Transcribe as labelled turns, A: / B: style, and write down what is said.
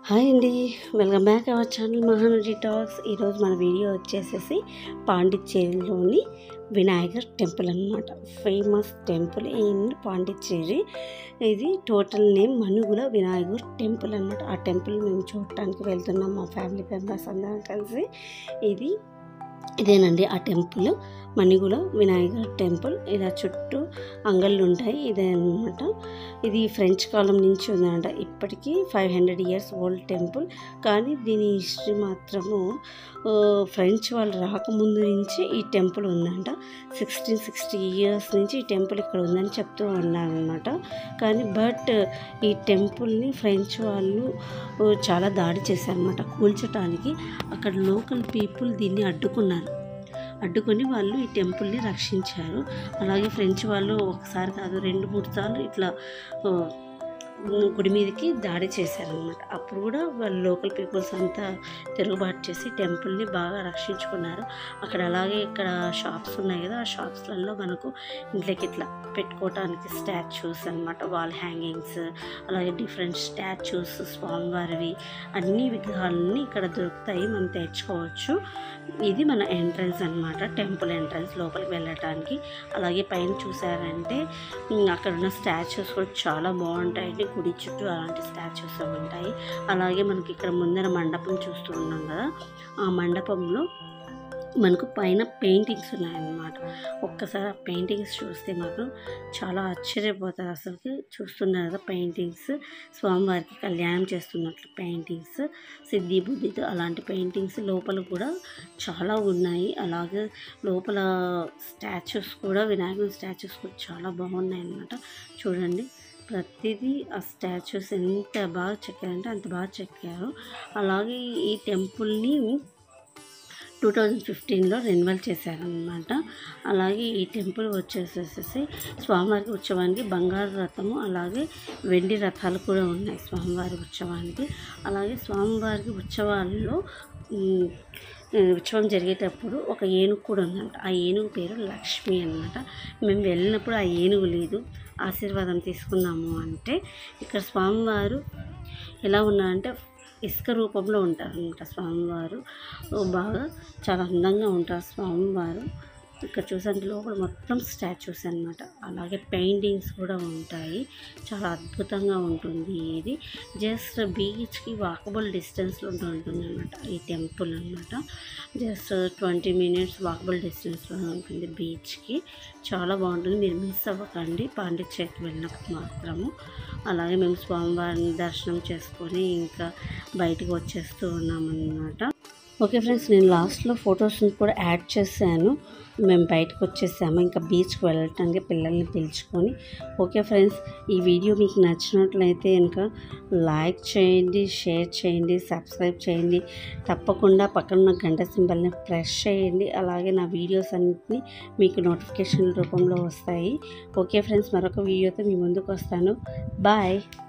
A: hi అండి welcome back our channel Mahanati talks ఈరోజు మన వీడియో వచ్చేసేసి పాండిచ్చేరిలోని వినాయకర్ టెంపుల్ అనమాట ఫేమస్ టెంపుల్ ఇన్ పాండిచ్చేరి ఇది total name Manakula Vinayagar temple అనమాట ఆ టెంపుల్ మేము చూడటానికి వెళ్తున్నాం మా ఫ్యామిలీ మెంబర్స్ అందరం కలిసి ఇది ఇదేనండి ఆ టెంపుల్ మణిగుల వినాయకుల టెంపుల్ ఇలా చుట్టూ అంగళ్ళు ఉంటాయి ఇదే అనమాట ఇది ఫ్రెంచ్ కాలం నుంచి ఉందన్నమాట ఇప్పటికీ five hundred years old temple కానీ దీని హిస్టరీ మాత్రము ఆ, ఫ్రెంచ్ వాళ్ళు రాకముందు నుంచి ఈ టెంపుల్ ఉందంట సిక్స్టీన్ సిక్స్టీ ఇయర్స్ నుంచి ఈ టెంపుల్ ఇక్కడ ఉందని చెప్తూ ఉన్నారనమాట కానీ బట్ ఈ టెంపుల్ని ఫ్రెంచ్ వాళ్ళు ఆ, చాలా దాడి చేశారనమాట కూల్చటానికి అక్కడ లోకల్ పీపుల్ దీన్ని అడ్డుకున్నారు అడ్డుకొని వాళ్ళు ఈ టెంపుల్ని రక్షించారు అలాగే ఫ్రెంచ్ వాళ్ళు ఒకసారి కాదు రెండు మూడు సార్లు ఇట్లా ఆ, గుడి మీదకి దాడి చేశారనమాట అప్పుడు కూడా వాళ్ళు లోకల్ పీపుల్స్ అంతా తిరుగుబాటు చేసి టెంపుల్ని బాగా రక్షించుకున్నారు అక్కడ అలాగే ఇక్కడ షాప్స్ ఉన్నాయి కదా ఆ షాప్స్లలో మనకు ఇంట్లోకి ఇట్లా పెట్టుకోవటానికి స్టాచ్యూస్ అనమాట వాల్ హ్యాంగింగ్స్ అలాగే డిఫరెంట్ స్టాచ్యూస్ స్వామివారివి అన్ని విగ్రహాలన్నీ ఇక్కడ దొరుకుతాయి మనం తెచ్చుకోవచ్చు ఇది మన ఎంట్రన్స్ అన్నమాట టెంపుల్ ఎంట్రన్స్ లోపలికి వెళ్ళటానికి అలాగే పైన చూసారంటే ఉమ్, అక్కడ ఉన్న స్టాచ్యూస్ కూడా చాలా బాగుంటాయండి గుడి చుట్టూ అలాంటి స్టాచ్యూస్ ఉంటాయి అలాగే మనకి ఇక్కడ ముందర మండపం చూస్తూ ఉన్నాం కదా ఆ మండపంలో మనకు పైన పెయింటింగ్స్ ఉన్నాయన్నమాట ఒక్కసారి ఆ పెయింటింగ్స్ చూస్తే మాత్రం చాలా ఆశ్చర్యపోతారు అసలుకి చూస్తున్నారు కదా పెయింటింగ్స్ స్వామివారికి కళ్యాణం చేస్తున్నట్లు పెయింటింగ్స్ సిద్ధి బుద్ధితో అలాంటి పెయింటింగ్స్ లోపల కూడా చాలా ఉన్నాయి అలాగే లోపల స్టాచ్యూస్ కూడా వినాయకుని స్టాచ్యూస్ కూడా చాలా బాగున్నాయి అన్నమాట చూడండి ప్రతిదీ ఆ స్టాచ్యూస్ ఎంత బాగా చెక్కారంటే అంత బాగా చెక్కారు అలాగే ఈ టెంపుల్ని టూ థౌజండ్ ఫిఫ్టీన్లో రెన్యువల్ చేశారనమాట అలాగే ఈ టెంపుల్ వచ్చేసేసి స్వామివారికి ఉత్సవానికి బంగారు రథము అలాగే వెండి రథాలు కూడా ఉన్నాయి స్వామివారి ఉత్సవానికి అలాగే స్వామివారికి ఉత్సవాల్లో ఉమ్, ఉత్సవం జరిగేటప్పుడు ఒక ఏనుగు కూడా ఉందంట ఆ ఏనుగు పేరు లక్ష్మి అన్నమాట మేము వెళ్ళినప్పుడు ఆ ఏనుగు లేదు ఆశీర్వాదం తీసుకున్నాము అంటే ఇక్కడ స్వామివారు ఎలా ఉన్నారంటే ఇసుక రూపంలో ఉంటారు అనమాట స్వామివారు ఓ బాగా చాలా అందంగా ఉంటారు స్వామివారు ఇక్కడ చూసంటే లోపల మొత్తం స్టాచ్యూస్ అన్నమాట అలాగే పెయింటింగ్స్ కూడా ఉంటాయి చాలా అద్భుతంగా ఉంటుంది ఇది జస్ట్ బీచ్కి వాకబుల్ డిస్టెన్స్లో ఉంటుంది అనమాట ఈ టెంపుల్ అనమాట జస్ట్ ట్వంటీ మినిట్స్ వాకబుల్ డిస్టెన్స్లో ఉంటుంది బీచ్కి చాలా బాగుంటుంది మీరు మిస్ అవ్వకండి పాండిచ్చేరికి వెళ్ళినప్పుడు మాత్రము అలాగే మేము స్వామివారిని దర్శనం చేసుకొని ఇంకా బయటకు వచ్చేస్తూ ఉన్నామన్నమాట ఓకే ఫ్రెండ్స్ నేను లాస్ట్లో ఫొటోస్ని కూడా యాడ్ చేశాను మేము బయటకు వచ్చేసాము ఇంకా బీచ్కి వెళ్ళటానికి పిల్లల్ని పిలుచుకొని ఓకే ఫ్రెండ్స్ ఈ వీడియో మీకు నచ్చినట్లయితే కనుక లైక్ చేయండి షేర్ చేయండి సబ్స్క్రైబ్ చేయండి తప్పకుండా పక్కన ఉన్న గంట సింబల్ని ప్రెస్ చేయండి అలాగే నా వీడియోస్ అన్నింటినీ మీకు నోటిఫికేషన్ రూపంలో వస్తాయి ఓకే ఫ్రెండ్స్ మరొక వీడియోతో మీ ముందుకు వస్తాను బాయ్